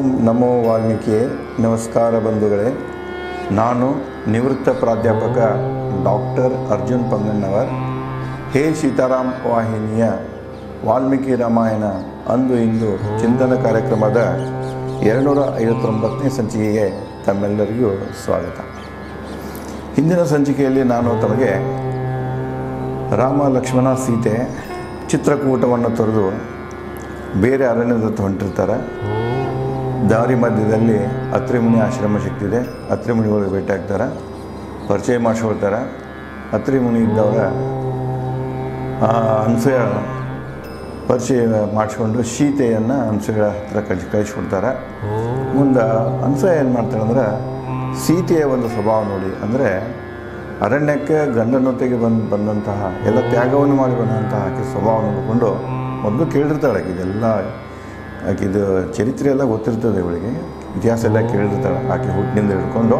ಓಂ ನಮೋ ವಾಲ್ಮೀಕಿ ನಮಸ್ಕಾರ ಬಂಧುಗಳೇ ನಾನು ನಿವೃತ್ತ ಪ್ರಾಧ್ಯಾಪಕ ಡಾಕ್ಟರ್ ಅರ್ಜುನ್ ಪಂಗಣ್ಣವರ್ ಹೇ ಸೀತಾರಾಮ್ ವಾಹಿನಿಯ ವಾಲ್ಮೀಕಿ ರಾಮಾಯಣ ಅಂದು ಇಂದು ಚಿಂತನ ಕಾರ್ಯಕ್ರಮದ ಎರಡುನೂರ ಐವತ್ತೊಂಬತ್ತನೇ ಸಂಚಿಕೆಗೆ ತಮ್ಮೆಲ್ಲರಿಗೂ ಸ್ವಾಗತ ಹಿಂದಿನ ಸಂಚಿಕೆಯಲ್ಲಿ ನಾನು ತಮಗೆ ರಾಮ ಲಕ್ಷ್ಮಣ ಸೀತೆ ಚಿತ್ರಕೂಟವನ್ನು ತೊರೆದು ಬೇರೆ ಅರಣ್ಯದತ್ತ ಹೊಂಟಿರ್ತಾರೆ ದಾರಿ ಮಧ್ಯದಲ್ಲಿ ಅತ್ರಿಮುನಿ ಆಶ್ರಮ ಸಿಗ್ತಿದೆ ಅತ್ರಿಮುನಿಗಳಿಗೆ ಭೇಟಿ ಆಗ್ತಾರೆ ಪರಿಚಯ ಮಾಡಿಸ್ಕೊಳ್ತಾರೆ ಅತ್ರಿಮುನಿ ಇದ್ದವರ ಅನ್ಸೂಯ ಪರಿಚಯ ಮಾಡಿಸ್ಕೊಂಡು ಸೀತೆಯನ್ನು ಅನ್ಸೂಯ ಹತ್ರ ಕಳಿಸಿ ಕಳಿಸ್ಕೊಡ್ತಾರೆ ಮುಂದೆ ಅನ್ಸೂಯ ಏನು ಮಾಡ್ತಾಳೆ ಅಂದ್ರೆ ಸೀತೆಯ ಒಂದು ಸ್ವಭಾವ ನೋಡಿ ಅಂದರೆ ಅರಣ್ಯಕ್ಕೆ ಗಂಡನೊತ್ತಿಗೆ ಬಂದು ಬಂದಂತಹ ಎಲ್ಲ ತ್ಯಾಗವನ್ನು ಮಾಡಿ ಬಂದಂತಹ ಆಕೆ ಸ್ವಭಾವ ನೋಡಿಕೊಂಡು ಮೊದಲು ಕೇಳಿರ್ತಾಳೆ ಆಕೆ ಇದೆಲ್ಲ ಆಕೆದು ಚರಿತ್ರೆ ಎಲ್ಲ ಗೊತ್ತಿರ್ತದೆ ಇವಳಿಗೆ ಇತಿಹಾಸ ಎಲ್ಲ ಕೇಳಿರ್ತಾಳೆ ಆಕೆ ಹುಟ್ಟಿನಿಂದ ಹಿಡ್ಕೊಂಡು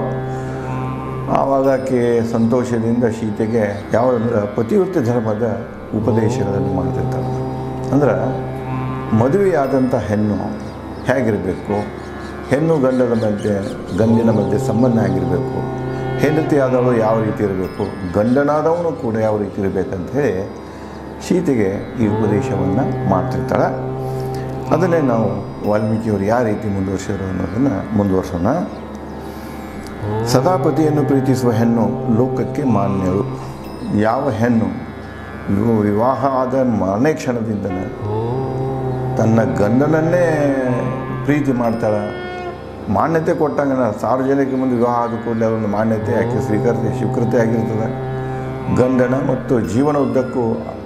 ಆವಾಗ ಆಕೆ ಸಂತೋಷದಿಂದ ಸೀತೆಗೆ ಯಾವುದಂದ್ರೆ ಪತಿವೃತ್ತಿ ಧರ್ಮದ ಉಪದೇಶಗಳನ್ನು ಮಾಡ್ತಿರ್ತಾಳೆ ಅಂದ್ರೆ ಮದುವೆಯಾದಂಥ ಹೆಣ್ಣು ಹೇಗಿರಬೇಕು ಹೆಣ್ಣು ಗಂಡದ ಮಧ್ಯೆ ಗಂಡಿನ ಮಧ್ಯೆ ಸಂಬಂಧ ಆಗಿರಬೇಕು ಹೆಂಡತಿಯಾದವಳು ಯಾವ ರೀತಿ ಇರಬೇಕು ಗಂಡನಾದವನು ಕೂಡ ಯಾವ ರೀತಿ ಇರಬೇಕಂತ ಹೇಳಿ ಸೀತೆಗೆ ಈ ಉಪದೇಶವನ್ನು ಮಾಡ್ತಿರ್ತಾಳೆ ಅದನ್ನೇ ನಾವು ವಾಲ್ಮೀಕಿಯವರು ಯಾವ ರೀತಿ ಮುಂದುವರಿಸಿದ್ರು ಅನ್ನೋದನ್ನು ಮುಂದುವರ್ಸೋಣ ಸದಾಪತಿಯನ್ನು ಪ್ರೀತಿಸುವ ಹೆಣ್ಣು ಲೋಕಕ್ಕೆ ಮಾನ್ಯಳು ಯಾವ ಹೆಣ್ಣು ವಿವ- ವಿವಾಹ ಆದ ಮಾರನೇ ಕ್ಷಣದಿಂದನೇ ತನ್ನ ಗಂಡನನ್ನೇ ಪ್ರೀತಿ ಮಾಡ್ತಾಳೆ ಮಾನ್ಯತೆ ಕೊಟ್ಟಂಗೆ ಸಾರ್ವಜನಿಕ ಮುಂದೆ ವಿವಾಹ ಆದ ಕೂಡಲೇ ಅದೊಂದು ಮಾನ್ಯತೆ ಆಕೆ ಸ್ವೀಕೃತಿ ಸ್ವೀಕೃತಿ ಆಗಿರ್ತದೆ ಗಂಡನ ಮತ್ತು ಜೀವನ ಉದ್ದಕ್ಕೂ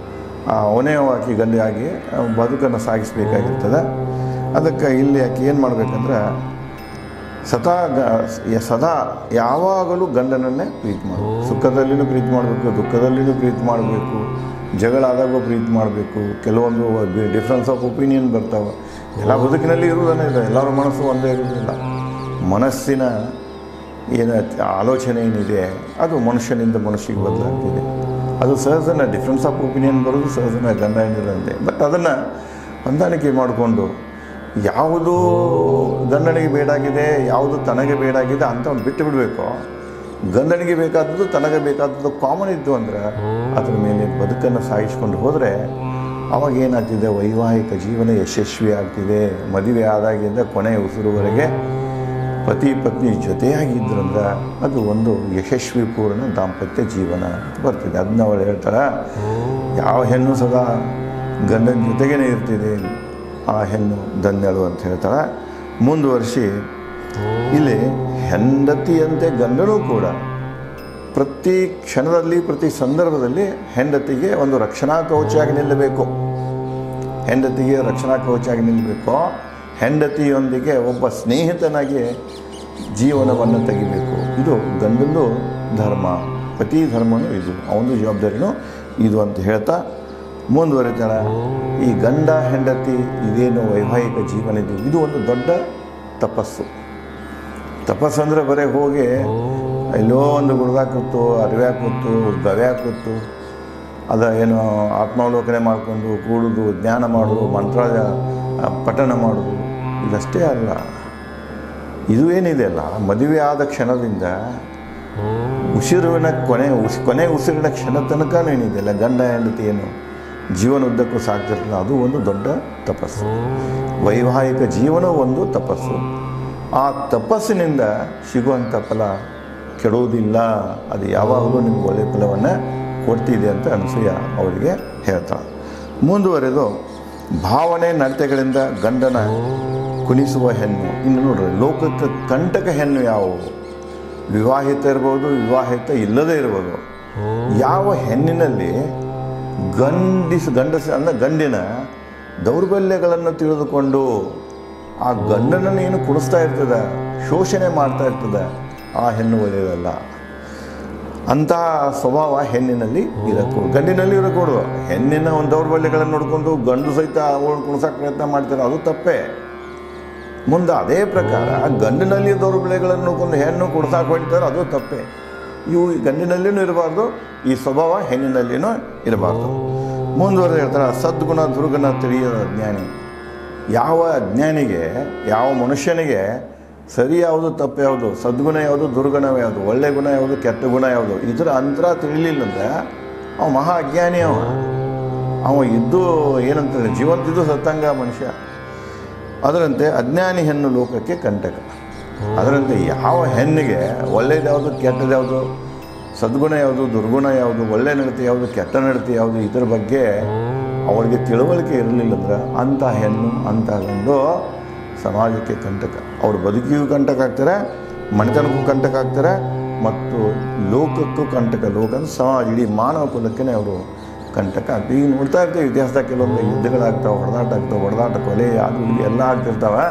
ಆಕೆ ಗಂಡಿಯಾಗಿ ಬದುಕನ್ನು ಸಾಗಿಸಬೇಕಾಗಿರ್ತದೆ ಅದಕ್ಕೆ ಇಲ್ಲಿ ಆಕೆ ಏನು ಮಾಡಬೇಕಂದ್ರೆ ಸದಾ ಗ ಸದಾ ಯಾವಾಗಲೂ ಗಂಡನನ್ನೇ ಪ್ರೀತಿ ಮಾಡಬೇಕು ಸುಖದಲ್ಲಿನೂ ಪ್ರೀತಿ ಮಾಡಬೇಕು ದುಃಖದಲ್ಲಿನೂ ಪ್ರೀತಿ ಮಾಡಬೇಕು ಜಗಳ ಆದಾಗೂ ಪ್ರೀತಿ ಮಾಡಬೇಕು ಕೆಲವೊಂದು ಡಿಫ್ರೆನ್ಸ್ ಆಫ್ ಒಪಿನಿಯನ್ ಬರ್ತಾವೆ ಎಲ್ಲ ಬದುಕಿನಲ್ಲಿ ಇರುವುದನ್ನೇ ಇದೆ ಎಲ್ಲರ ಮನಸ್ಸು ಒಂದೇ ಇರುವುದಿಲ್ಲ ಮನಸ್ಸಿನ ಏನು ಆಲೋಚನೆ ಏನಿದೆ ಅದು ಮನುಷ್ಯನಿಂದ ಮನುಷ್ಯಗೆ ಬದಲಾಗ್ತಿದೆ ಅದು ಸಹಜನ ಡಿಫ್ರೆನ್ಸ್ ಆಫ್ ಒಪಿನಿಯನ್ ಬರೋದು ಸಹಜನ ಗಂಡ ಹೆಣ್ಣಿರಂತೆ ಬಟ್ ಅದನ್ನು ಹೊಂದಾಣಿಕೆ ಮಾಡಿಕೊಂಡು ಯಾವುದು ಗಂಡನಿಗೆ ಬೇಡಾಗಿದೆ ಯಾವುದು ತನಗೆ ಬೇಡಾಗಿದೆ ಅಂತ ಅವ್ನು ಬಿಟ್ಟು ಬಿಡಬೇಕು ಗಂಡನಿಗೆ ಬೇಕಾದದ್ದು ತನಗೆ ಬೇಕಾದದ್ದು ಕಾಮನ್ ಇದ್ದು ಅಂದ್ರೆ ಅದ್ರ ಮೇಲೆ ಬದುಕನ್ನು ಸಾಗಿಸ್ಕೊಂಡು ಹೋದರೆ ಅವಾಗ ಏನಾಗ್ತಿದೆ ವೈವಾಹಿಕ ಜೀವನ ಯಶಸ್ವಿ ಆಗ್ತಿದೆ ಮದುವೆ ಆದಾಗಿಂದ ಕೊನೆಯ ಉಸಿರುವರೆಗೆ ಪತಿ ಪತ್ನಿ ಜೊತೆಯಾಗಿದ್ರಂದ್ರೆ ಅದು ಒಂದು ಯಶಸ್ವಿ ಪೂರ್ಣ ದಾಂಪತ್ಯ ಜೀವನ ಅಂತ ಬರ್ತಿದೆ ಅದನ್ನ ಅವಳು ಹೇಳ್ತಾಳೆ ಯಾವ ಹೆಣ್ಣು ಸದಾ ಗಂಡನ ಜೊತೆಗೇ ಇರ್ತಿದೆ ಆ ಹೆಣ್ಣು ಧನ್ಯಳು ಅಂತ ಹೇಳ್ತಾಳೆ ಮುಂದುವರಿಸಿ ಇಲ್ಲಿ ಹೆಂಡತಿಯಂತೆ ಗಂಡನೂ ಕೂಡ ಪ್ರತಿ ಕ್ಷಣದಲ್ಲಿ ಪ್ರತಿ ಸಂದರ್ಭದಲ್ಲಿ ಹೆಂಡತಿಗೆ ಒಂದು ರಕ್ಷಣಾ ಕವಚಾಗಿ ನಿಲ್ಲಬೇಕು ಹೆಂಡತಿಗೆ ರಕ್ಷಣಾ ಕವಚಾಗಿ ನಿಲ್ಲಬೇಕು ಹೆಂಡತಿಯೊಂದಿಗೆ ಒಬ್ಬ ಸ್ನೇಹಿತನಾಗಿ ಜೀವನವನ್ನು ತೆಗಿಬೇಕು ಇದು ಗಂಡಂದು ಧರ್ಮ ಪತಿ ಧರ್ಮನೂ ಇದು ಅವನದು ಜವಾಬ್ದಾರಿನೂ ಇದು ಅಂತ ಹೇಳ್ತಾ ಮುಂದುವರಿತಾಳೆ ಈ ಗಂಡ ಹೆಂಡತಿ ಇದೇನು ವೈವಾಹಿಕ ಜೀವನ ಇದೆ ಇದು ಒಂದು ದೊಡ್ಡ ತಪಸ್ಸು ತಪಸ್ಸು ಅಂದರೆ ಬರೀ ಹೋಗಿ ಎಲ್ಲೋ ಒಂದು ಗುಡ್ದಾಗ ಕೂತು ಅರಿವ್ಯಾಗ ಕೂತು ಗವ್ಯಾಗ ಕೂತು ಅದ ಏನು ಆತ್ಮಾವಲೋಕನೆ ಮಾಡಿಕೊಂಡು ಕೂಡುದು ಜ್ಞಾನ ಮಾಡೋದು ಮಂತ್ರ ಆ, ಪಠಣ ಮಾಡೋದು ಇದಷ್ಟೇ ಅಲ್ಲ ಇದು ಏನಿದೆ ಅಲ್ಲ ಮದುವೆ ಆದ ಕ್ಷಣದಿಂದ ಉಸಿರುವಿನ ಕೊನೆ ಉಸ್ ಕೊನೆ ಉಸಿರಿನ ಕ್ಷಣ ತನಕ ಏನಿದೆಯಲ್ಲ ಗಂಡ ಹೆಂಡತಿ ಏನು ಜೀವನ ಉದ್ದಕ್ಕೂ ಸಾಗ್ತಿರ್ತಲ್ಲ ಅದು ಒಂದು ದೊಡ್ಡ ತಪಸ್ಸು ವೈವಾಹಿಕ ಜೀವನ ಒಂದು ತಪಸ್ಸು ಆ ತಪಸ್ಸಿನಿಂದ ಸಿಗುವಂಥ ಫಲ ಕೆಡುವುದಿಲ್ಲ ಅದು ಯಾವಾಗಲೂ ನಿಮ್ಗೆ ಒಳ್ಳೆಯ ಫಲವನ್ನು ಕೊಡ್ತಿದೆ ಅಂತ ಅನಸೂಯ ಅವರಿಗೆ ಹೇಳ್ತಾಳೆ ಮುಂದುವರೆದು ಭಾವನೆ ನಡತೆಗಳಿಂದ ಗಂಡನ ಕುಣಿಸುವ ಹೆಣ್ಣು ಇನ್ನು ನೋಡ್ರಿ ಲೋಕಕ್ಕೆ ಕಂಟಕ ಹೆಣ್ಣು ಯಾವುವು ವಿವಾಹಿತ ಇರ್ಬೋದು ವಿವಾಹಿತ ಇಲ್ಲದೇ ಇರ್ಬೋದು ಯಾವ ಹೆಣ್ಣಿನಲ್ಲಿ ಗಂಡಿಸ್ ಗಂಡಸ ಅಂದರೆ ಗಂಡಿನ ದೌರ್ಬಲ್ಯಗಳನ್ನು ತಿಳಿದುಕೊಂಡು ಆ ಗಂಡನನ್ನು ಏನು ಕುಣಿಸ್ತಾ ಇರ್ತದೆ ಶೋಷಣೆ ಮಾಡ್ತಾ ಇರ್ತದೆ ಆ ಹೆಣ್ಣು ಒಳ್ಳೆಯದಲ್ಲ ಅಂತಹ ಸ್ವಭಾವ ಹೆಣ್ಣಿನಲ್ಲಿ ಇರக்கூಡದು ಗಂಡಿನಲ್ಲಿ ಇರಕೂಡದು ಹೆಣ್ಣಿನ ಒಂದು ದೌರ್ಬಲ್ಯಗಳನ್ನು ನೋಡಿಕೊಂಡು ಗಂಡು ಸಹಿತ ಅವಳು ಕುಣಿಸೋಕೆ ಪ್ರಯತ್ನ ಮಾಡ್ತಾರೆ ಅದು ತಪ್ಪೇ ಮುಂದೆ ಅದೇ ಪ್ರಕಾರ ಗಂಡಿನಲ್ಲಿ ದೌರ್ಬಲ್ಯಗಳನ್ನು ನೋಡ್ಕೊಂಡು ಹೆಣ್ಣು ಕುಡ್ಸಾಕ್ ಹೊಡಿತಾರೆ ಅದು ತಪ್ಪೇ ಇವು ಗಂಡಿನಲ್ಲಿನೂ ಇರಬಾರ್ದು ಈ ಸ್ವಭಾವ ಹೆಣ್ಣಿನಲ್ಲಿನೂ ಇರಬಾರ್ದು ಮುಂದುವರೆದು ಹೇಳ್ತಾರೆ ಸದ್ಗುಣ ದುರ್ಗುಣ ತಿಳಿಯದ ಜ್ಞಾನಿ ಯಾವ ಅಜ್ಞಾನಿಗೆ ಯಾವ ಮನುಷ್ಯನಿಗೆ ಸರಿ ಯಾವುದು ತಪ್ಪು ಯಾವುದು ಸದ್ಗುಣ ಯಾವುದು ದುರ್ಗುಣ ಯಾವುದು ಒಳ್ಳೆ ಗುಣ ಯಾವುದು ಕೆಟ್ಟ ಗುಣ ಯಾವುದು ಇದರ ಅಂತರ ತಿಳಿಲಿಲ್ಲ ಅಂದರೆ ಅವ ಮಹಾ ಅಜ್ಞಾನಿ ಅವ ಅವ ಇದ್ದು ಏನಂತಾರೆ ಜೀವಂತಿದ್ದು ಸತ್ತಂಗ ಮನುಷ್ಯ ಅದರಂತೆ ಅಜ್ಞಾನಿ ಹೆಣ್ಣು ಲೋಕಕ್ಕೆ ಕಂಟಕ ಅದರಂತೆ ಯಾವ ಹೆಣ್ಣಿಗೆ ಒಳ್ಳೇದು ಯಾವುದು ಕೆಟ್ಟದ್ದು ಯಾವುದು ಸದ್ಗುಣ ಯಾವುದು ದುರ್ಗುಣ ಯಾವುದು ಒಳ್ಳೆ ನಡತೆ ಯಾವುದು ಕೆಟ್ಟ ನಡತೆ ಯಾವುದು ಇದರ ಬಗ್ಗೆ ಅವಳಿಗೆ ತಿಳುವಳಿಕೆ ಇರಲಿಲ್ಲ ಅಂದ್ರೆ ಅಂಥ ಹೆಣ್ಣು ಅಂಥ ಗಂಡು ಸಮಾಜಕ್ಕೆ ಕಂಟಕ ಅವ್ರ ಬದುಕಿಗೂ ಕಂಟಕ ಆಗ್ತಾರೆ ಮನೆತನಕ್ಕೂ ಕಂಟಕ ಆಗ್ತಾರೆ ಮತ್ತು ಲೋಕಕ್ಕೂ ಕಂಟಕ ಲೋಕ ಅಂದ್ರೆ ಸಮಾಜ ಇಡೀ ಮಾನವ ಕುಲಕ್ಕೆ ಅವರು ಕಂಟಕ ಆಗ್ತದೆ ಈಗ ನೋಡ್ತಾ ಇರ್ತೀವಿ ಇತಿಹಾಸದಾಗ ಕೆಲವೊಂದು ಯುದ್ಧಗಳಾಗ್ತಾವೆ ಹೊಡೆದಾಟ ಆಗ್ತಾವೆ ಹೊಡೆದಾಟ ಕೊಲೆ ಅದು ಇದು ಎಲ್ಲ ಆಗ್ತಿರ್ತಾವೆ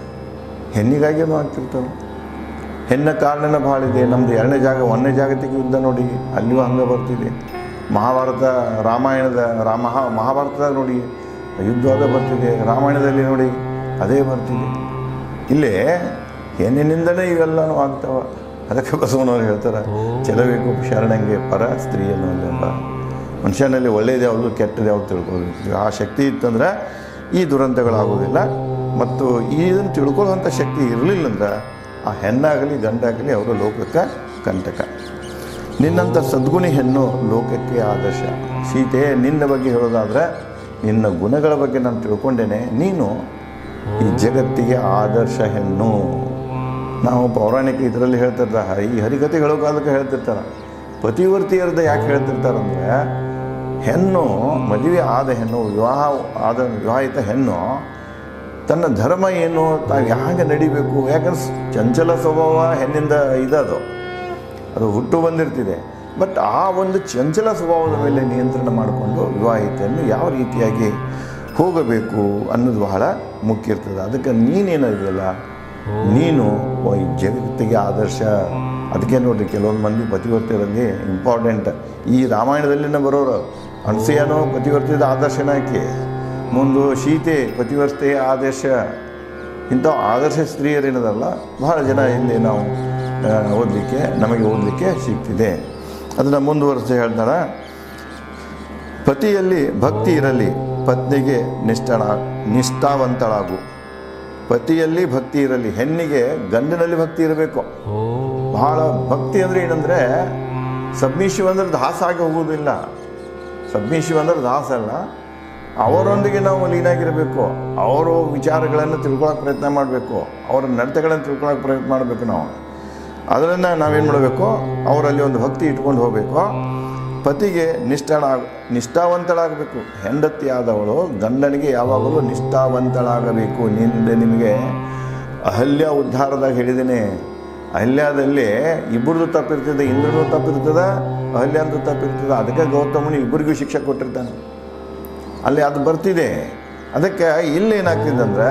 ಹೆಣ್ಣಿಗಾಗಿಯೂ ಆಗ್ತಿರ್ತಾವೆ ಹೆಣ್ಣ ಕಾರಣನ ಭಾಳ ಇದೆ ನಮ್ಮದು ಎರಡನೇ ಜಾಗ ಒಂದನೇ ಜಾಗತಿಕ ಯುದ್ಧ ನೋಡಿ ಅಲ್ಲಿಯೂ ಹಂಗೆ ಬರ್ತಿದೆ ಮಹಾಭಾರತ ರಾಮಾಯಣದ ರಾಮ ಮಹಾಭಾರತದಾಗ ನೋಡಿ ಯುದ್ಧವಾದ ಬರ್ತಿದೆ ರಾಮಾಯಣದಲ್ಲಿ ನೋಡಿ ಅದೇ ಬರ್ತಿದೆ ಇಲ್ಲೇ ಹೆಣ್ಣಿನಿಂದನೇ ಇವೆಲ್ಲನೂ ಆಗ್ತಾವ ಅದಕ್ಕೆ ಬಸವನವ್ರು ಹೇಳ್ತಾರೆ ಚೆಲಬೇಕು ಶರಣಂಗೆ ಪರ ಸ್ತ್ರೀಯನ್ನು ಎಂಬ ಮನುಷ್ಯನಲ್ಲಿ ಒಳ್ಳೇದು ಯಾವುದು ಕೆಟ್ಟದ್ದು ಯಾವುದು ತಿಳ್ಕೊಳ್ಬೇಕು ಆ ಶಕ್ತಿ ಇತ್ತಂದ್ರೆ ಈ ದುರಂತಗಳಾಗೋದಿಲ್ಲ ಮತ್ತು ಇದನ್ನು ತಿಳ್ಕೊಳ್ಳುವಂಥ ಶಕ್ತಿ ಇರಲಿಲ್ಲ ಅಂದ್ರೆ ಆ ಹೆಣ್ಣಾಗಲಿ ಗಂಡಾಗಲಿ ಅವರು ಲೋಕಕ್ಕೆ ಕಂಟಕ ನಿನ್ನಂಥ ಸದ್ಗುಣಿ ಹೆಣ್ಣು ಲೋಕಕ್ಕೆ ಆದರ್ಶ ಸೀತೆ ನಿನ್ನ ಬಗ್ಗೆ ಹೇಳೋದಾದ್ರೆ ನಿನ್ನ ಗುಣಗಳ ಬಗ್ಗೆ ನಾನು ತಿಳ್ಕೊಂಡೇನೆ ನೀನು ಈ ಜಗತ್ತಿಗೆ ಆದರ್ಶ ಹೆಣ್ಣು ನಾವು ಪೌರಾಣಿಕ ಇದರಲ್ಲಿ ಹೇಳ್ತಿರ್ತಾರೆ ಈ ಹರಿಕತೆ ಹೇಳೋ ಕಾಲಕ್ಕೆ ಹೇಳ್ತಿರ್ತಾರೆ ಪತಿವರ್ತಿಯರ್ದ ಯಾಕೆ ಹೇಳ್ತಿರ್ತಾರಂದ್ರೆ ಹೆಣ್ಣು ಮದುವೆ ಆದ ಹೆಣ್ಣು ವಿವಾಹ ಆದ ವಿವಾಹಿತ ಹೆಣ್ಣು ತನ್ನ ಧರ್ಮ ಏನು ತಾವು ಹೇಗೆ ನಡಿಬೇಕು ಯಾಕಂದ್ರೆ ಚಂಚಲ ಸ್ವಭಾವ ಹೆಣ್ಣಿಂದ ಇದದು ಅದು ಹುಟ್ಟು ಬಂದಿರ್ತಿದೆ ಬಟ್ ಆ ಒಂದು ಚಂಚಲ ಸ್ವಭಾವದ ಮೇಲೆ ನಿಯಂತ್ರಣ ಮಾಡಿಕೊಂಡು ವಿವಾಹಿತೆಯನ್ನು ಯಾವ ರೀತಿಯಾಗಿ ಹೋಗಬೇಕು ಅನ್ನೋದು ಬಹಳ ಮುಖ್ಯ ಇರ್ತದೆ ಅದಕ್ಕೆ ನೀನೇನಿದೆಯಲ್ಲ ನೀನು ಈ ಜಗತ್ತಿಗೆ ಆದರ್ಶ ಅದಕ್ಕೆ ನೋಡ್ರಿ ಕೆಲವೊಂದು ಮಂದಿ ಪತಿವರ್ತಿಯರಲ್ಲಿ ಇಂಪಾರ್ಟೆಂಟ್ ಈ ರಾಮಾಯಣದಲ್ಲಿನ ಬರೋರು ಅಣಸೆಯನೋ ಪತಿವರ್ತಿದ ಆದರ್ಶನ ಆಕೆ ಮುಂದು ಸೀತೆ ಪತಿವರ್ತೆಯ ಆದರ್ಶ ಇಂಥ ಆದರ್ಶ ಸ್ತ್ರೀಯರೇನದಲ್ಲ ಬಹಳ ಜನ ಇಲ್ಲಿ ನಾವು ಆ, ಓದಲಿಕ್ಕೆ ನಮಗೆ ಓದಲಿಕ್ಕೆ ಸಿಗ್ತಿದೆ ಅದನ್ನು ಮುಂದುವರೆಸಿ ಹೇಳ್ತಾರೆ ಪತಿಯಲ್ಲಿ ಭಕ್ತಿ ಇರಲಿ ಪತ್ನಿಗೆ ನಿಷ್ಠಣ ನಿಷ್ಠಾವಂತಳಾಗು ಪತಿಯಲ್ಲಿ ಭಕ್ತಿ ಇರಲಿ ಹೆಣ್ಣಿಗೆ ಗಂಡಿನಲ್ಲಿ ಭಕ್ತಿ ಇರಬೇಕು ಬಹಳ ಭಕ್ತಿ ಅಂದರೆ ಏನಂದರೆ ಸಬ್ಮಿಶಿವ್ ಅಂದರೆ ದಾಸ ಆಗಿ ಹೋಗೋದಿಲ್ಲ ಸಬ್ಮಿಶಿವ್ ಅಂದರೆ ದಾಸ ಅಲ್ಲ ಅವರೊಂದಿಗೆ ನಾವು ಲೀನಾಗಿರಬೇಕು ಅವರ ವಿಚಾರಗಳನ್ನು ತಿಳ್ಕೊಳಕ್ಕೆ ಪ್ರಯತ್ನ ಮಾಡಬೇಕು ಅವರ ನಡತೆಗಳನ್ನು ತಿಳ್ಕೊಳಕ್ಕೆ ಪ್ರಯತ್ನ ಮಾಡಬೇಕು ನಾವು ಅದನ್ನು ನಾವೇನು ಮಾಡಬೇಕು ಅವರಲ್ಲಿ ಒಂದು ಭಕ್ತಿ ಇಟ್ಕೊಂಡು ಹೋಗಬೇಕು ಪತಿಗೆ ನಿಷ್ಠಾಳ ನಿಷ್ಠಾವಂತಳಾಗಬೇಕು ಹೆಂಡತಿ ಆದವಳು ಗಂಡನಿಗೆ ಯಾವಾಗಲೂ ನಿಷ್ಠಾವಂತಳಾಗಬೇಕು ನಿಂದ ನಿಮಗೆ ಅಹಲ್ಯ ಉದ್ಧಾರದಾಗ ಹೇಳಿದ್ದೇನೆ ಅಹಲ್ಯದಲ್ಲಿ ಇಬ್ಬರದು ತಪ್ಪಿರ್ತದೆ ಇಂದ್ರದು ತಪ್ಪಿರ್ತದೆ ಅಹಲ್ಯಂದು ತಪ್ಪಿರ್ತದೆ ಅದಕ್ಕೆ ಗೌತಮನು ಇಬ್ಬರಿಗೂ ಶಿಕ್ಷೆ ಕೊಟ್ಟಿರ್ತಾನೆ ಅಲ್ಲಿ ಅದು ಬರ್ತಿದೆ ಅದಕ್ಕೆ ಇಲ್ಲಿ ಏನಾಗ್ತಿದೆ ಅಂದ್ರೆ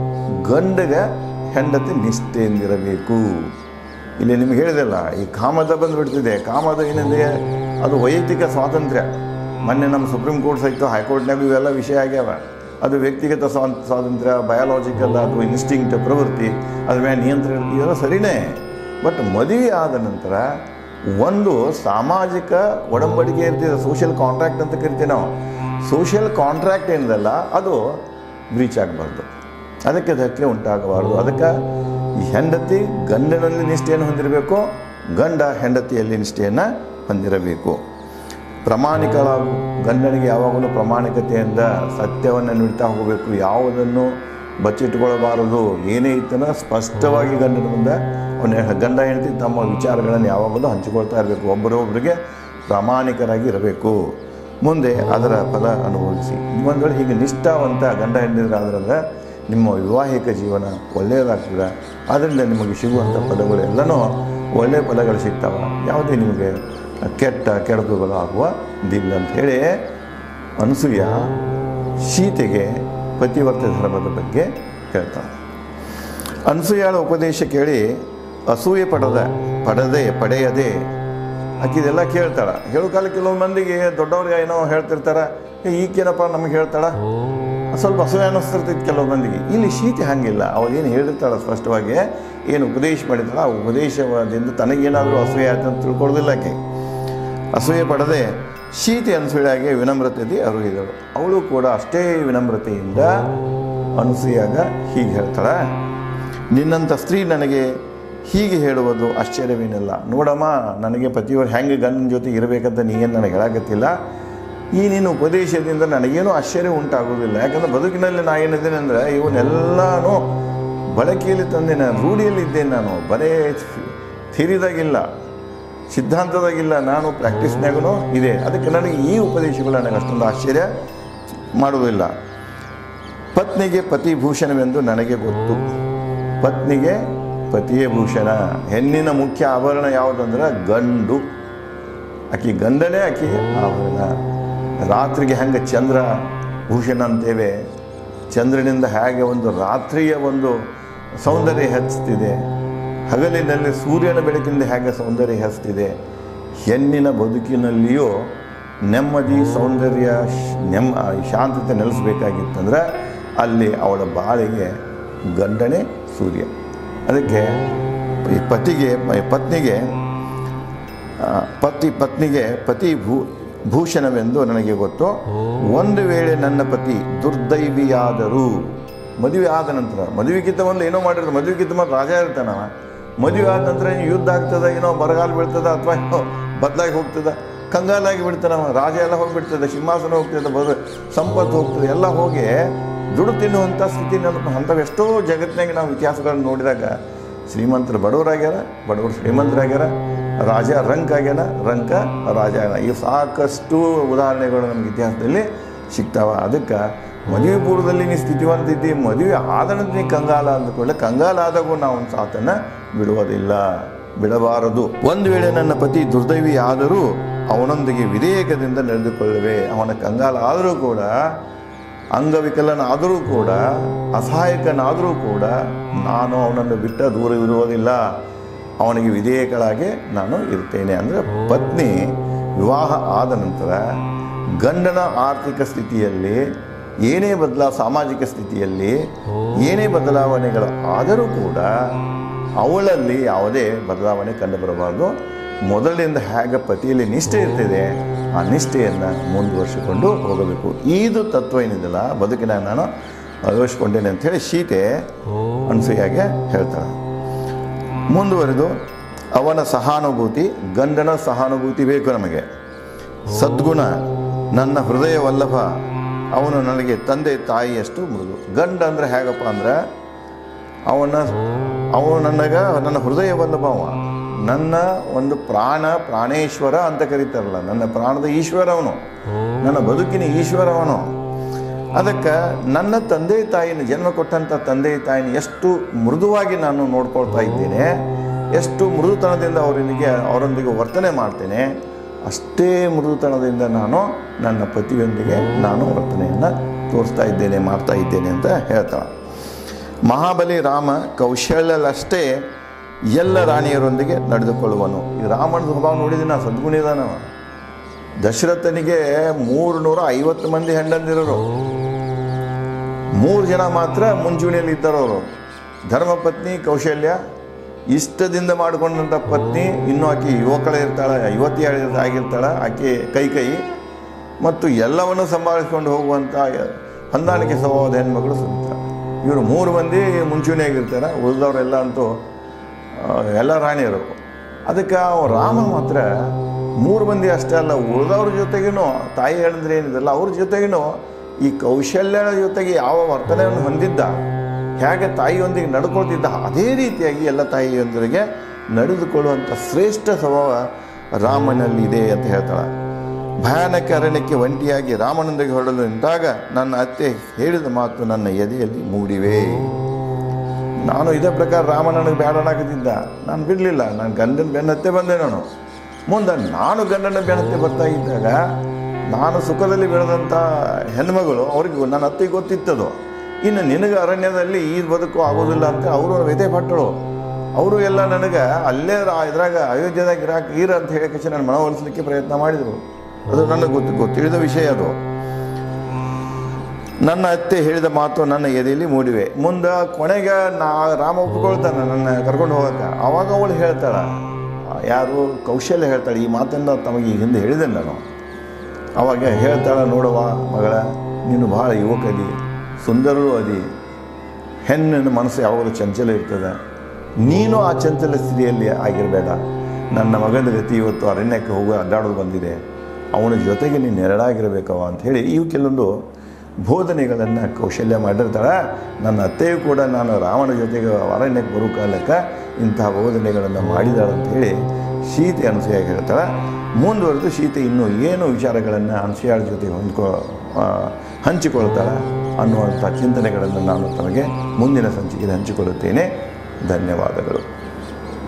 ಗಂಡಗೆ ಹೆಂಡತಿ ನಿಷ್ಠೆಯಿಂದಿರಬೇಕು ಇಲ್ಲಿ ನಿಮ್ಗೆ ಹೇಳಿದೆಲ್ಲ ಈ ಕಾಮದ ಬಂದುಬಿಡ್ತಿದೆ ಕಾಮದ ಏನಿದೆ ಅದು ವೈಯಕ್ತಿಕ ಸ್ವಾತಂತ್ರ್ಯ ಮೊನ್ನೆ ನಮ್ಮ ಸುಪ್ರೀಂ ಕೋರ್ಟ್ ಸಹಿತ ಹೈಕೋರ್ಟ್ನಾಗ ಇವೆಲ್ಲ ವಿಷಯ ಆಗ್ಯಾವ ಅದು ವ್ಯಕ್ತಿಗತ ಸ್ವಾ ಸ್ವಾತಂತ್ರ್ಯ ಬಯಾಲಜಿಕಲ್ ಅದು ಇನ್ಸ್ಟಿಂಕ್ಟ್ ಪ್ರವೃತ್ತಿ ಅದ್ರ ಮೇಲೆ ನಿಯಂತ್ರಣ ಇದೆಲ್ಲ ಸರಿನೇ ಬಟ್ ಮದುವೆ ಆದ ನಂತರ ಒಂದು ಸಾಮಾಜಿಕ ಒಡಂಬಡಿಕೆ ಇರ್ತಿದೆ ಸೋಷಿಯಲ್ ಕಾಂಟ್ರಾಕ್ಟ್ ಅಂತ ಕರಿತೀವಿ ನಾವು ಸೋಷಿಯಲ್ ಕಾಂಟ್ರಾಕ್ಟ್ ಏನಿದೆಲ್ಲ ಅದು ಬ್ರೀಚ್ ಆಗಬಾರ್ದು ಅದಕ್ಕೆ ಧಕ್ಕೆ ಉಂಟಾಗಬಾರ್ದು ಅದಕ್ಕೆ ಈ ಹೆಂಡತಿ ಗಂಡನಲ್ಲಿ ನಿಷ್ಠೆಯನ್ನು ಹೊಂದಿರಬೇಕು ಗಂಡ ಹೆಂಡತಿಯಲ್ಲಿ ನಿಷ್ಠೆಯನ್ನು ಹೊಂದಿರಬೇಕು ಪ್ರಾಮಾಣಿಕಳಾಗು ಗಂಡನಿಗೆ ಯಾವಾಗಲೂ ಪ್ರಾಮಾಣಿಕತೆಯಿಂದ ಸತ್ಯವನ್ನು ನುಡಿತಾ ಹೋಗಬೇಕು ಯಾವುದನ್ನು ಬಚ್ಚಿಟ್ಕೊಳ್ಬಾರದು ಏನೇ ಇತ್ತನ ಸ್ಪಷ್ಟವಾಗಿ ಗಂಡನ ಮುಂದೆ ಅವನ ಗಂಡ ಹೆಂಡತಿ ತಮ್ಮ ವಿಚಾರಗಳನ್ನು ಯಾವಾಗಲೂ ಹಂಚಿಕೊಳ್ತಾ ಇರಬೇಕು ಒಬ್ಬರೊಬ್ಬರಿಗೆ ಪ್ರಾಮಾಣಿಕರಾಗಿ ಇರಬೇಕು ಮುಂದೆ ಅದರ ಫಲ ಅನುಭವಿಸಿ ಒಂದು ವೇಳೆ ಹೀಗೆ ನಿಷ್ಠಾವಂತ ಗಂಡ ಹೆಂಡತಿರಾದ್ರಂದ್ರೆ ನಿಮ್ಮ ವಿವಾಹಿಕ ಜೀವನ ಒಳ್ಳೆಯದಾಗ್ತದೆ ಆದ್ದರಿಂದ ನಿಮಗೆ ಸಿಗುವಂಥ ಫಲಗಳೆಲ್ಲನೂ ಒಳ್ಳೆಯ ಫಲಗಳು ಸಿಗ್ತಾವೆ ಯಾವುದೇ ನಿಮಗೆ ಕೆಟ್ಟ ಕೆಡಕುಗಳು ಆಗುವುದಿಲ್ಲ ಅಂಥೇಳಿ ಅನಸೂಯ ಸೀತೆಗೆ ಪತಿವರ್ತ ಧರ್ಮದ ಬಗ್ಗೆ ಹೇಳ್ತಾಳೆ ಅನಸೂಯಾಳ ಉಪದೇಶ ಕೇಳಿ ಅಸೂಯೆ ಪಡದ ಪಡದೆ ಪಡೆಯದೆ ಆಕಿದೆಲ್ಲ ಕೇಳ್ತಾಳೆ ಹೇಳೋ ಕಾಲ ಕೆಲವೊಂದು ಮಂದಿಗೆ ದೊಡ್ಡವ್ರಿಗೆ ಏನೋ ಹೇಳ್ತಿರ್ತಾರೆ ಏ ಈಕೇನಪ್ಪ ನಮಗೆ ಹೇಳ್ತಾಳ ಸ್ವಲ್ಪ ಅಸೂಯೆ ಅನ್ನಿಸ್ತಿರ್ತೈತೆ ಕೆಲವು ಮಂದಿಗೆ ಇಲ್ಲಿ ಶೀತೆ ಹಂಗಿಲ್ಲ ಅವಳು ಏನು ಹೇಳಿರ್ತಾಳೆ ಸ್ಪಷ್ಟವಾಗಿ ಏನು ಉಪದೇಶ ಮಾಡಿದಾಳ ಆ ಉಪದೇಶದಿಂದ ತನಗೇನಾದರೂ ಅಸೂಯೆ ಆಯ್ತು ಅಂತ ತಿಳ್ಕೊಳ್ಳೋದಿಲ್ಲ ಆಕೆ ಅಸೂಯೆ ಪಡದೆ ಶೀತೆ ಅನಸೂಯಾಗೆ ವಿನಮ್ರತೆಯಲ್ಲಿ ಅರುಹಿದಳು ಅವಳು ಕೂಡ ಅಷ್ಟೇ ವಿನಮ್ರತೆಯಿಂದ ಅನಸೂಯಾಗ ಹೀಗೆ ಹೇಳ್ತಾಳೆ ನಿನ್ನಂಥ ಸ್ತ್ರೀ ನನಗೆ ಹೀಗೆ ಹೇಳುವುದು ಆಶ್ಚರ್ಯವೇನಿಲ್ಲ ನೋಡಮ್ಮ ನನಗೆ ಪತಿಯವರು ಹೆಂಗೆ ಗಂಡನ ಜೊತೆ ಇರಬೇಕಂತ ನೀನು ನನಗೆ ಹೇಳಕತ್ತಿಲ್ಲ ಈ ನಿನ್ನ ಉಪದೇಶದಿಂದ ನನಗೇನೂ ಆಶ್ಚರ್ಯ ಉಂಟಾಗೋದಿಲ್ಲ ಯಾಕಂದ್ರೆ ಬದುಕಿನಲ್ಲಿ ನಾ ಏನಿದ್ದೇನೆ ಅಂದರೆ ಇವನ್ನೆಲ್ಲನೂ ಬಳಕೆಯಲ್ಲಿ ತಂದೇನೆ ರೂಢಿಯಲ್ಲಿ ಇದ್ದೇನೆ ನಾನು ಬರೇ ಥಿರಿದಾಗಿಲ್ಲ ಸಿದ್ಧಾಂತದಾಗಿಲ್ಲ ನಾನು ಪ್ರಾಕ್ಟೀಸ್ನಾಗೂ ಇದೆ ಅದಕ್ಕೆ ನನಗೆ ಈ ಉಪದೇಶಗಳು ನನಗೆ ಅಷ್ಟೊಂದು ಆಶ್ಚರ್ಯ ಮಾಡುವುದಿಲ್ಲ ಪತ್ನಿಗೆ ಪತಿ ಭೂಷಣವೆಂದು ನನಗೆ ಗೊತ್ತು ಪತ್ನಿಗೆ ಪತಿಯೇ ಭೂಷಣ ಹೆಣ್ಣಿನ ಮುಖ್ಯ ಆಭರಣ ಯಾವುದಂದ್ರೆ ಗಂಡು ಆಕಿ ಗಂಡನೇ ಆಕಿ ಆಭರಣ ರಾತ್ರಿಗೆ ಹೆಂಗೆ ಚಂದ್ರ ಭೂಷಣ ಅಂತೇವೆ ಚಂದ್ರನಿಂದ ಹೇಗೆ ಒಂದು ರಾತ್ರಿಯ ಒಂದು ಸೌಂದರ್ಯ ಹೆಚ್ಚುತ್ತಿದೆ ಹಗಲಿನಲ್ಲಿ ಸೂರ್ಯನ ಬೆಳಕಿಂದ ಹೇಗೆ ಸೌಂದರ್ಯ ಹೆಚ್ಚುತ್ತಿದೆ ಹೆಣ್ಣಿನ ಬದುಕಿನಲ್ಲಿಯೂ ನೆಮ್ಮದಿ ಸೌಂದರ್ಯ ಶ್- ನೆಮ್ಮ ಶಾಂತತೆ ನೆಲೆಸಬೇಕಾಗಿತ್ತಂದ್ರೆ ಅಲ್ಲಿ ಅವಳ ಬಾಳಿಗೆ ಗಂಡನೇ ಸೂರ್ಯ ಅದಕ್ಕೆ ಈ ಪತಿಗೆ ಪತ್ನಿಗೆ ಆ, ಪತಿ ಪತ್ನಿಗೆ ಪತಿ ಭೂ ಭೂಷಣವೆಂದು ನನಗೆ ಗೊತ್ತು ಒಂದು ವೇಳೆ ನನ್ನ ಪತಿ ದುರ್ದೈವಿಯಾದರೂ ಮದುವೆ ಆದ ನಂತರ ಮದುವೆಗಿಂತ ಮೊದಲು ಏನೋ ಮಾಡಿರ್ತಾರೆ ಮದುವೆಗಿಂತ ಮೊದಲು ರಾಜ ಇರ್ತಾನವ ಮದುವೆ ಆದ ನಂತರ ಏನೋ ಯುದ್ಧ ಆಗ್ತದ ಏನೋ ಬರಗಾಲ ಬೀಳ್ತದ ಅಥವಾ ಏನೋ ಬದಲಾಗಿ ಹೋಗ್ತದ ಕಂಗಾಲಾಗಿ ಬಿಡ್ತಾನವ ರಾಜ ಎಲ್ಲ ಹೋಗ್ಬಿಡ್ತದೆ ಸಿಂಹಾಸನ ಹೋಗ್ತದೆ ಬದು ಸಂಪತ್ತು ಹೋಗ್ತದೆ ಎಲ್ಲ ಹೋಗಿ ದುಡ್ಡು ತಿನ್ನುವಂಥ ಸ್ಥಿತಿ ನೆನಪು ಅಂಥವೆಷ್ಟೋ ಜಗತ್ತಿನಾಗ ನಾವು ಇತಿಹಾಸಗಳನ್ನು ನೋಡಿದಾಗ ಶ್ರೀಮಂತರು ಬಡವರಾಗ್ಯಾರ ಬಡವರು ಶ್ರೀಮಂತರಾಗ್ಯಾರ ರಾಜ ರಂಕ್ ಆಗ್ಯಾನ ರಂಕ ರಾಜ ಆಗ್ಯಾನ ಈ ಸಾಕಷ್ಟು ಉದಾಹರಣೆಗಳು ನಮ್ಗೆ ಇತಿಹಾಸದಲ್ಲಿ ಸಿಗ್ತಾವ ಅದಕ್ಕೆ ಮದುವೆ ಪೂರ್ವದಲ್ಲಿ ನೀ ಸ್ಥಿತಿವಂತ ಇದ್ದಿ ಮದುವೆ ಆದ ನಂತರ ನೀ ಕಂಗಾಲ ಅಂದ್ಕೊಳ್ಳೆ ಕಂಗಾಲ ಆದಾಗೂ ನಾವು ಒಂದು ಸಾತನ್ನು ಬಿಡುವುದಿಲ್ಲ ಬಿಡಬಾರದು ಒಂದು ವೇಳೆ ನನ್ನ ಪತಿ ದುರ್ದೈವಿ ಆದರೂ ಅವನೊಂದಿಗೆ ವಿಧೇಯಕದಿಂದ ನಡೆದುಕೊಳ್ಳುವೆ ಅವನ ಕಂಗಾಲ ಆದರೂ ಕೂಡ ಅಂಗವಿಕಲನಾದರೂ ಕೂಡ ಅಸಹಾಯಕನಾದರೂ ಕೂಡ ನಾನು ಅವನನ್ನು ಬಿಟ್ಟ ದೂರ ಇರುವುದಿಲ್ಲ ಅವನಿಗೆ ವಿಧೇಯಕಳಾಗಿ ನಾನು ಇರ್ತೇನೆ ಅಂದರೆ ಪತ್ನಿ ವಿವಾಹ ಆದ ನಂತರ ಗಂಡನ ಆರ್ಥಿಕ ಸ್ಥಿತಿಯಲ್ಲಿ ಏನೇ ಬದಲಾ ಸಾಮಾಜಿಕ ಸ್ಥಿತಿಯಲ್ಲಿ ಏನೇ ಬದಲಾವಣೆಗಳು ಆದರೂ ಕೂಡ ಅವಳಲ್ಲಿ ಯಾವುದೇ ಬದಲಾವಣೆ ಕಂಡುಬರಬಾರ್ದು ಮೊದಲಿನಿಂದ ಹೇಗೆ ಪತಿಯಲ್ಲಿ ನಿಷ್ಠೆ ಇರ್ತದೆ ಆ ನಿಷ್ಠೆಯನ್ನು ಮುಂದುವರಿಸಿಕೊಂಡು ಹೋಗಬೇಕು ಇದು ತತ್ವ ಏನಿದೆಯಲ್ಲ ಬದುಕಿನ ನಾನು ಅಳವಡಿಸ್ಕೊಂಡೇನೆ ಅಂಥೇಳಿ ಸೀತೆ ಅನ್ಸೂಯಾಗೆ ಹೇಳ್ತಾಳೆ ಮುಂದುವರೆದು ಅವನ ಸಹಾನುಭೂತಿ ಗಂಡನ ಸಹಾನುಭೂತಿ ಬೇಕು ನಮಗೆ ಸದ್ಗುಣ ನನ್ನ ಹೃದಯ ವಲ್ಲಭ ಅವನು ನನಗೆ ತಂದೆ ತಾಯಿಯಷ್ಟು ಮೃದು ಗಂಡ ಅಂದರೆ ಹೇಗಪ್ಪ ಅಂದ್ರೆ ಅವನ ಅವನು ನನಗೆ ನನ್ನ ಹೃದಯ ವಲ್ಲಭ ಅವ ನನ್ನ ಒಂದು ಪ್ರಾಣ ಪ್ರಾಣೇಶ್ವರ ಅಂತ ಕರೀತಾರಲ್ಲ ನನ್ನ ಪ್ರಾಣದ ಈಶ್ವರ ಅವನು ನನ್ನ ಬದುಕಿನ ಈಶ್ವರ ಅವನು ಅದಕ್ಕೆ ನನ್ನ ತಂದೆ ತಾಯಿನ ಜನ್ಮ ಕೊಟ್ಟಂಥ ತಂದೆ ತಾಯಿನ ಎಷ್ಟು ಮೃದುವಾಗಿ ನಾನು ನೋಡ್ಕೊಳ್ತಾ ಇದ್ದೇನೆ ಎಷ್ಟು ಮೃದುತನದಿಂದ ಅವರೊಂದಿಗೆ ಅವರೊಂದಿಗೆ ವರ್ತನೆ ಮಾಡ್ತೇನೆ ಅಷ್ಟೇ ಮೃದುತನದಿಂದ ನಾನು ನನ್ನ ಪತಿಯೊಂದಿಗೆ ನಾನು ವರ್ತನೆಯನ್ನು ತೋರಿಸ್ತಾ ಇದ್ದೇನೆ ಮಾಡ್ತಾ ಇದ್ದೇನೆ ಅಂತ ಹೇಳ್ತಾಳೆ ಮಹಾಬಲಿ ರಾಮ ಕೌಶಲ್ಯಲ್ಲಷ್ಟೇ ಎಲ್ಲ ರಾಣಿಯರೊಂದಿಗೆ ನಡೆದುಕೊಳ್ಳುವನು ಈ ರಾಮನ ಸ್ವಭಾವ ನೋಡಿದ್ದೀನಿ ನಾ ಸದ್ಗುಣಿದಾನವ ದಶರಥನಿಗೆ ಮೂರು ನೂರ ಐವತ್ತು ಮಂದಿ ಹೆಂಡಂದಿರೋರು ಮೂರು ಜನ ಮಾತ್ರ ಮುಂಚೂಣಿಯಲ್ಲಿ ಇದ್ದರವರು ಧರ್ಮಪತ್ನಿ ಕೌಶಲ್ಯ ಇಷ್ಟದಿಂದ ಮಾಡಿಕೊಂಡಂಥ ಪತ್ನಿ ಇನ್ನೂ ಆಕೆ ಯುವಕಳೇ ಇರ್ತಾಳೆ ಯುವತಿ ಆಗಿರ್ತಾಳೆ ಆಕೆ ಕೈ ಕೈ ಮತ್ತು ಎಲ್ಲವನ್ನು ಸಂಭಾಳಿಸ್ಕೊಂಡು ಹೋಗುವಂಥ ಹೊಂದಾಣಿಕೆ ಸ್ವಭಾವದ ಹೆಣ್ಮಗಳು ಸುಮಿತ್ರ ಇವರು ಮೂರು ಮಂದಿ ಮುಂಚೂಣಿಯಾಗಿರ್ತಾರೆ ಉಳಿದವರೆಲ್ಲ ಅಂತೂ ಆ, ಎಲ್ಲ ರಾಣಿಯರು ಅದಕ್ಕೆ ಅವ ರಾಮ ಮಾತ್ರ ಮೂರು ಮಂದಿ ಅಷ್ಟೇ ಅಲ್ಲ ಉಳಿದವ್ರ ಜೊತೆಗೇನು ತಾಯಿ ಹೇಳಿದ್ರೆ ಏನಿದೆಲ್ಲ ಅವ್ರ ಜೊತೆಗೇನು ಈ ಕೌಶಲ್ಯದ ಜೊತೆಗೆ ಯಾವ ವರ್ತನೆಯನ್ನು ಹೊಂದಿದ್ದ ಹೇಗೆ ತಾಯಿಯೊಂದಿಗೆ ನಡ್ಕೊಳ್ತಿದ್ದ ಅದೇ ರೀತಿಯಾಗಿ ಎಲ್ಲ ತಾಯಿಯೊಂದಿಗೆ ನಡೆದುಕೊಳ್ಳುವಂಥ ಶ್ರೇಷ್ಠ ಸ್ವಭಾವ ರಾಮನಲ್ಲಿದೆ ಅಂತ ಹೇಳ್ತಾಳೆ ಭಯಾನಕ ಅರಣ್ಯಕ್ಕೆ ಒಂಟಿಯಾಗಿ ರಾಮನೊಂದಿಗೆ ಹೊರಡಲು ನಿಂತಾಗ ನನ್ನ ಅತ್ತೆ ಹೇಳಿದ ಮಾತು ನನ್ನ ಎದೆಯಲ್ಲಿ ಮೂಡಿವೆ ನಾನು ಇದೇ ಪ್ರಕಾರ ರಾಮ ನನಗೆ ಬೇಡ ಅನ್ನಕತ್ತಿದ್ದ ನಾನು ಬಿಡಲಿಲ್ಲ ನಾನು ಗಂಡನ ಬೆನ್ನತ್ತೆ ಬಂದೆ ನಾನು ಮುಂದೆ ನಾನು ಗಂಡನ ಬೆನ್ನತ್ತೆ ಬರ್ತಾ ಇದ್ದಾಗ ನಾನು ಸುಖದಲ್ಲಿ ಬೆಳೆದಂಥ ಹೆಣ್ಮಗಳು ಅವ್ರಿಗೆ ನನ್ನ ಅತ್ತಿಗೆ ಗೊತ್ತಿತ್ತದು ಇನ್ನು ನಿನಗೆ ಅರಣ್ಯದಲ್ಲಿ ಈ ಬದುಕು ಆಗೋದಿಲ್ಲ ಅಂತ ಅವರು ವ್ಯಥೆ ಪಟ್ಟಳು ಅವರು ಎಲ್ಲ ನನಗೆ ಅಲ್ಲೇ ರಾ- ಇದ್ರಾಗ ಅಯೋಧ್ಯೆದಾಗ ಇರಾಕ ಇರ ಅಂತ ಹೇಳಕ್ಕೆ ನನ್ನ ಮನವೊಲಿಸಲಿಕ್ಕೆ ಪ್ರಯತ್ನ ಮಾಡಿದರು ಅದು ನನಗೆ ಗೊತ್ತು ಗೊತ್ತಿಳಿದ ವಿಷಯ ಅದು ನನ್ನ ಅತ್ತೆ ಹೇಳಿದ ಮಾತು ನನ್ನ ಎದೆಯಲ್ಲಿ ಮೂಡಿವೆ ಮುಂದೆ ಕೊನೆಗೆ ನಾ ರಾಮ ಒಪ್ಕೊಳ್ತಾನೆ ನನ್ನ ಕರ್ಕೊಂಡು ಹೋಗಕ್ಕೆ ಅವಾಗ ಅವಳು ಹೇಳ್ತಾಳ ಯಾರು ಕೌಶಲ್ಯ ಹೇಳ್ತಾಳೆ ಈ ಮಾತನ್ನು ತಮಗೆ ಈ ಹಿಂದೆ ಹೇಳಿದೆ ನಾನು ಅವಾಗ ಹೇಳ್ತಾಳ ನೋಡುವ ಮಗಳ ನೀನು ಭಾಳ ಯುವಕದಿ ಸುಂದರರು ಅದಿ ಹೆಣ್ಣಿನ ಮನಸ್ಸು ಯಾವಾಗಲೂ ಚಂಚಲ ಇರ್ತದೆ ನೀನು ಆ ಚಂಚಲ ಸ್ಥಿತಿಯಲ್ಲಿ ಆಗಿರಬೇಡ ನನ್ನ ಮಗನ ಗತಿ ಇವತ್ತು ಅರಣ್ಯಕ್ಕೆ ಹೋಗಿ ಅಡ್ಡಾಡೋದು ಬಂದಿದೆ ಅವನ ಜೊತೆಗೆ ನೀನು ನೆರಳಾಗಿರಬೇಕವ ಅಂಥೇಳಿ ಇವು ಕೆಲವೊಂದು ಬೋಧನೆಗಳನ್ನು ಕೌಶಲ್ಯ ಮಾಡಿರ್ತಾಳೆ ನನ್ನ ಅತ್ತೆಯು ಕೂಡ ನಾನು ರಾಮನ ಜೊತೆಗೆ ಅರಣ್ಯಕ್ಕೆ ಬರೋ ಕಾಲಕ್ಕೆ ಇಂತಹ ಬೋಧನೆಗಳನ್ನು ಮಾಡಿದಾಳೆ ಅಂತ ಹೇಳಿ ಸೀತೆ ಅನಸೂಯಾಗಿ ಹೇಳ್ತಾಳೆ ಮುಂದುವರೆದು ಸೀತೆ ಇನ್ನೂ ಏನು ವಿಚಾರಗಳನ್ನು ಅನಸೂಯಾಳ ಜೊತೆ ಹೊಂದ್ಕೊ ಆ, ಹಂಚಿಕೊಳ್ತಾಳೆ ಅನ್ನುವಂಥ ಚಿಂತನೆಗಳನ್ನು ನಾನು ತಮಗೆ ಮುಂದಿನ ಸಂಚಿಕೆಯಲ್ಲಿ ಹಂಚಿಕೊಳ್ಳುತ್ತೇನೆ ಧನ್ಯವಾದಗಳು